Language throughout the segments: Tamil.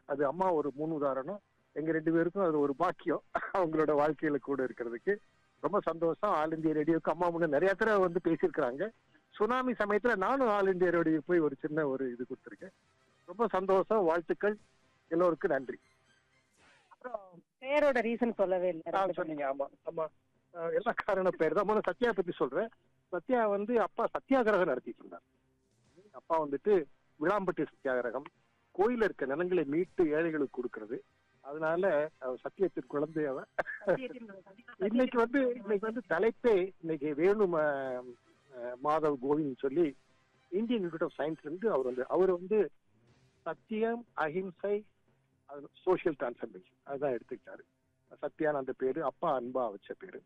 அது அம்மா ஒரு முன் உதாரணம் எங்க ரெண்டு பேருக்கும் அது ஒரு பாக்கியம் அவங்களோட வாழ்க்கையில கூட இருக்கிறதுக்கு ரொம்ப சந்தோஷம் ஆல் இந்தியா ரேடியோக்கு அம்மா முன்ன நிறைய தடவை வந்து பேசியிருக்கிறாங்க சுனாமி சமயத்துல நானும் ஆல் இந்தியா ரேடியோ போய் ஒரு சின்ன ஒரு இது கொடுத்துருக்கேன் ரொம்ப சந்தோஷம் வாழ்த்துக்கள் எல்லோருக்கும் நன்றி அப்புறம் பேரோட ரீசன் சொல்லவே இல்லை ஆ, சொன்னீங்க ஆமா ஆமா அஹ் எல்லா காரணம் பேர் தான் முதல்ல சத்யா பத்தி சொல்றேன் சத்யா வந்து அப்பா சத்தியாகிரகம் நடத்திட்டு இருந்தார் அப்பா வந்துட்டு விளாம்பட்டி சத்தியாகிரகம் கோயில இருக்க நிலங்களை மீட்டு ஏழைகளுக்கு கொடுக்கறது அதனால அவ சத்தியத்தின் குழந்தை அவ இன்னைக்கு வந்து இன்னைக்கு வந்து தலைப்பே இன்னைக்கு வேணு ம- அஹ் மாதவ் கோவிந்த் சொல்லி இந்தியன் இன்ஸ்டியூட் ஆஃப் சயின்ஸ்ல இருந்து அவர் வந்து அவர் வந்து சத்தியம் அஹிம்சை சோஷியல் டிரான்ஸ்ஃபர்மேஷன் அதுதான் எடுத்துக்கிட்டாரு சத்யான் அந்த பேரு அப்பா அன்பா வச்ச பேரு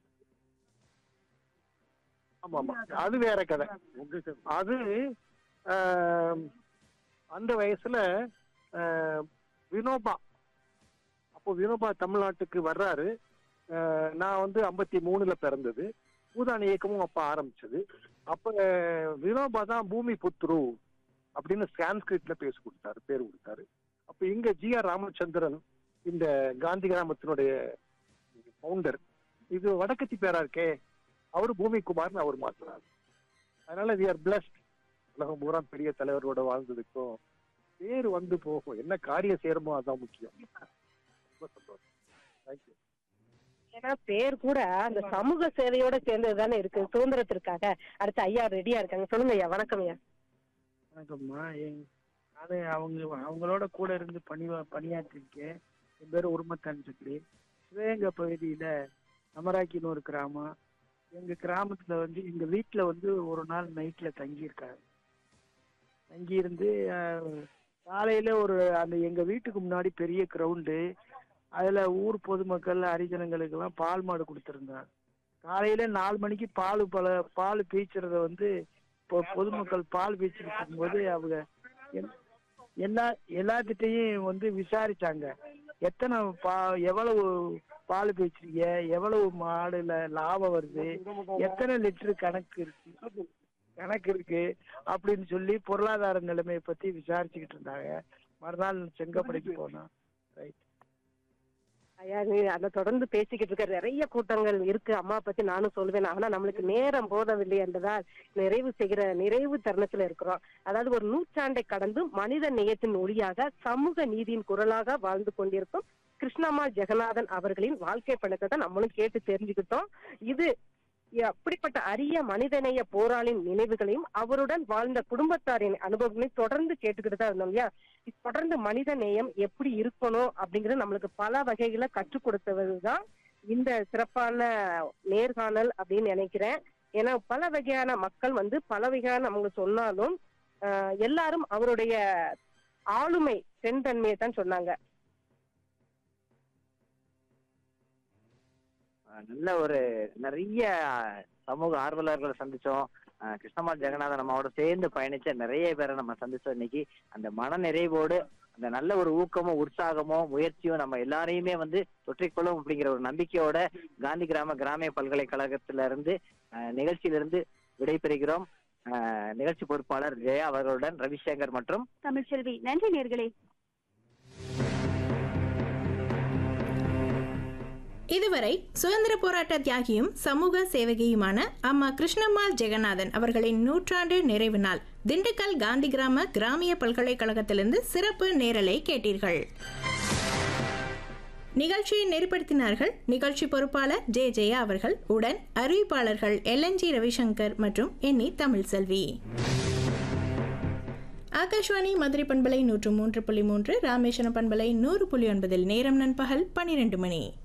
ஆமா ஆமா அது வேற கதை அது ஆம், அந்த வயசுல ஆம், வினோபா அப்போ வினோபா தமிழ்நாட்டுக்கு வர்றாரு ஆஹ், நான் வந்து ஐம்பத்தி மூணுல பிறந்தது பூதான இயக்கமும் அப்ப ஆரம்பிச்சது அப்ப வினோபா தான் பூமி புத்ரு அப்படின்னு சான்ஸ்கிரிட்ல பேச கொடுத்தாரு பேர் கொடுத்தாரு அப்ப இங்க ஜி ஆர் ராமச்சந்திரன் இந்த காந்தி கிராமத்தினுடைய ஃபவுண்டர் இது வடக்கத்தி பேரா இருக்கே அவரு பூமி குமார்னு அவர் மாத்தினார் அதனால வி ஆர் பிளஸ்ட் உலகம் பூரா பெரிய தலைவரோட வாழ்ந்ததுக்கும் பேர் வந்து போகும் என்ன காரியம் செய்யறமோ அதான் முக்கியம் ரொம்ப சந்தோஷம் தேங்க்யூ ஏன்னா பேர் கூட அந்த சமூக சேவையோட சேர்ந்தது தானே இருக்கு சுதந்திரத்திற்காக அடுத்து ஐயா ரெடியா இருக்காங்க சொல்லுங்க ஐயா வணக்கம் ஐயா வணக்கம்மா எங் அது அவங்க அவங்களோட கூட இருந்து பணி பணியாற்றிருக்கேன் என் பேர் உருமத்தான் சக்கரி சிவகங்கை பகுதியில் அமராக்கின்னு ஒரு கிராமம் எங்கள் கிராமத்தில் வந்து எங்கள் வீட்டில் வந்து ஒரு நாள் நைட்டில் தங்கியிருக்காரு தங்கியிருந்து காலையில் ஒரு அந்த எங்கள் வீட்டுக்கு முன்னாடி பெரிய கிரவுண்டு அதில் ஊர் பொதுமக்கள் ஹரிஜனங்களுக்கெல்லாம் பால் மாடு கொடுத்துருந்தார் காலையில் நாலு மணிக்கு பால் பல பால் பீய்ச்சறத வந்து இப்போ பொதுமக்கள் பால் பீச்சிட்டு இருக்கும்போது அவங்க எல்- எல்லா எல்லாத்திட்டையும் வந்து விசாரிச்சாங்க எத்தனை பா எவ்வளவு பால் பீச்சிருக்கீங்க எவ்வளவு மாடுல லாபம் வருது எத்தனை லிட்டர் கணக்கு இருக்கு கணக்கு இருக்கு அப்படின்னு சொல்லி பொருளாதார நிலைமையை பத்தி விசாரிச்சுக்கிட்டு இருந்தாங்க மறுநாள் செங்கப்படைக்கு போனோம் ரைட் ஐயா நீ அதை தொடர்ந்து பேசிக்கிட்டு இருக்க நிறைய கூட்டங்கள் இருக்கு அம்மா பத்தி நானும் சொல்லுவேன் ஆனா நம்மளுக்கு நேரம் போதவில்லை என்றதால் நிறைவு செய்கிற நிறைவு தருணத்துல இருக்கிறோம் அதாவது ஒரு நூற்றாண்டை கடந்து மனித நேயத்தின் ஒளியாக சமூக நீதியின் குரலாக வாழ்ந்து கொண்டிருக்கும் கிருஷ்ணம்மா ஜெகநாதன் அவர்களின் வாழ்க்கை பழக்கத்தை தான் நம்மளும் கேட்டு தெரிஞ்சுக்கிட்டோம் இது அப்படிப்பட்ட அரிய மனிதநேய போராளின் நினைவுகளையும் அவருடன் வாழ்ந்த குடும்பத்தாரின் அனுபவங்களையும் தொடர்ந்து கேட்டுக்கிட்டு தான் இருந்தோம் இல்லையா தொடர்ந்து மனித நேயம் எப்படி இருக்கணும் அப்படிங்கறது நம்மளுக்கு பல வகைகளை கற்றுக் கொடுத்தது தான் இந்த சிறப்பான நேர்காணல் அப்படின்னு நினைக்கிறேன் ஏன்னா பல வகையான மக்கள் வந்து பல வகையான அவங்க சொன்னாலும் ஆஹ், எல்லாரும் அவருடைய ஆளுமை பெண்தன்மையை தான் சொன்னாங்க அஹ் நல்ல ஒரு நிறைய சமூக ஆர்வலர்களை சந்திச்சோம் அஹ் கிருஷ்ணமால் ஜெகநாதன் நம்மோட சேர்ந்து பயணிச்ச நிறைய பேரை நம்ம சந்திச்சோம் இன்னைக்கு அந்த மன நிறைவோடு அந்த நல்ல ஒரு ஊக்கமும் உற்சாகமும் முயற்சியும் நம்ம எல்லாரையுமே வந்து தொற்றிக்கொள்ளும் அப்படிங்கிற ஒரு நம்பிக்கையோட காந்தி கிராம கிராமிய பல்கலைக்கழகத்தில இருந்து அஹ் நிகழ்ச்சியிலிருந்து விடைபெறுகிறோம் அஹ் நிகழ்ச்சி பொறுப்பாளர் ஜெயா அவர்களுடன் ரவிசங்கர் மற்றும் தமிழ்ச்செல்வி நன்றி நேர்களே இதுவரை சுதந்திர போராட்ட தியாகியும் சமூக சேவகியுமான அம்மா கிருஷ்ணம்மாள் ஜெகநாதன் அவர்களின் நூற்றாண்டு நிறைவு நாள் திண்டுக்கல் காந்தி கிராம கிராமிய பல்கலைக்கழகத்திலிருந்து சிறப்பு நேரலை கேட்டீர்கள் நிகழ்ச்சியை நெறிப்படுத்தினார்கள் நிகழ்ச்சி பொறுப்பாளர் ஜே ஜெயா அவர்கள் உடன் அறிவிப்பாளர்கள் எல்என்ஜி ரவிசங்கர் மற்றும் என்னி தமிழ்செல்வி ஆகாஷ்வாணி மதுரை பண்பலை நூற்று மூன்று புள்ளி மூன்று ராமேஸ்வரம் பண்பலை நூறு புள்ளி ஒன்பதில் நேரம் நண்பகல் பன்னிரண்டு மணி